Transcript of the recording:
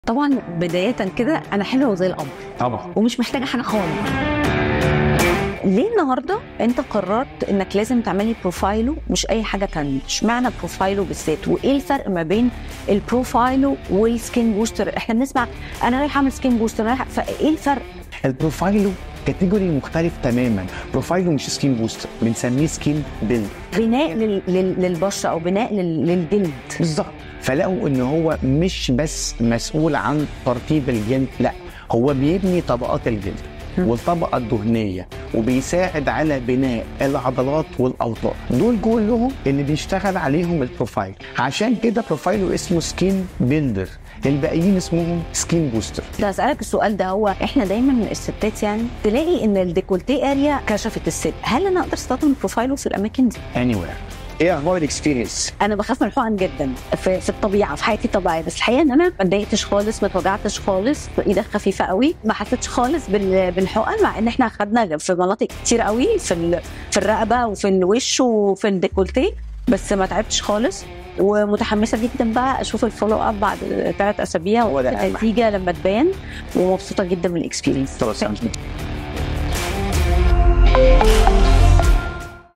طبعا بدايه كده انا حلوه زي القمر طبعا ومش محتاجه حاجه خالص ليه النهارده انت قررت انك لازم تعملي بروفايلو مش اي حاجه تانية اشمعنى بروفايلو بالذات وايه الفرق ما بين البروفايلو والسكين بوستر احنا بنسمع انا رايحه اعمل سكين بوستر رايحه فايه الفرق البروفايلو كاتيجوري مختلف تماما بروفايلو مش سكين بوستر بنسميه سكين بيلد بناء لل... لل... للبشره او بناء لل... للجلد بالظبط فلقوا ان هو مش بس مسؤول عن ترطيب الجلد لا هو بيبني طبقات الجلد والطبقه الدهنيه وبيساعد على بناء العضلات والاوتار دول كلهم اللي بيشتغل عليهم البروفايل عشان كده بروفايله اسمه سكين بيلدر الباقيين اسمهم سكين بوستر ده اسالك السؤال ده هو احنا دايما الستات يعني تلاقي ان الديكولتيه اريا كشفت الست هل انا اقدر استخدم بروفايلو في الاماكن دي anywhere ايه اخبار الاكسبيرينس انا بخاف من الحقن جدا في, في الطبيعه في حياتي الطبيعيه بس الحقيقه ان انا ما اتضايقتش خالص ما اتوجعتش خالص ايدك خفيفه قوي ما حسيتش خالص بال- بالحقن مع ان احنا خدنا في مناطق كتير قوي في ال- في الرقبه وفي الوش وفي الديكولتيه بس ما تعبتش خالص ومتحمسه جدا بقى اشوف الفولو اب بعد ثلاث اسابيع هو ده أهم النتيجه لما تبان ومبسوطه جدا من الاكسبيرينس خلاص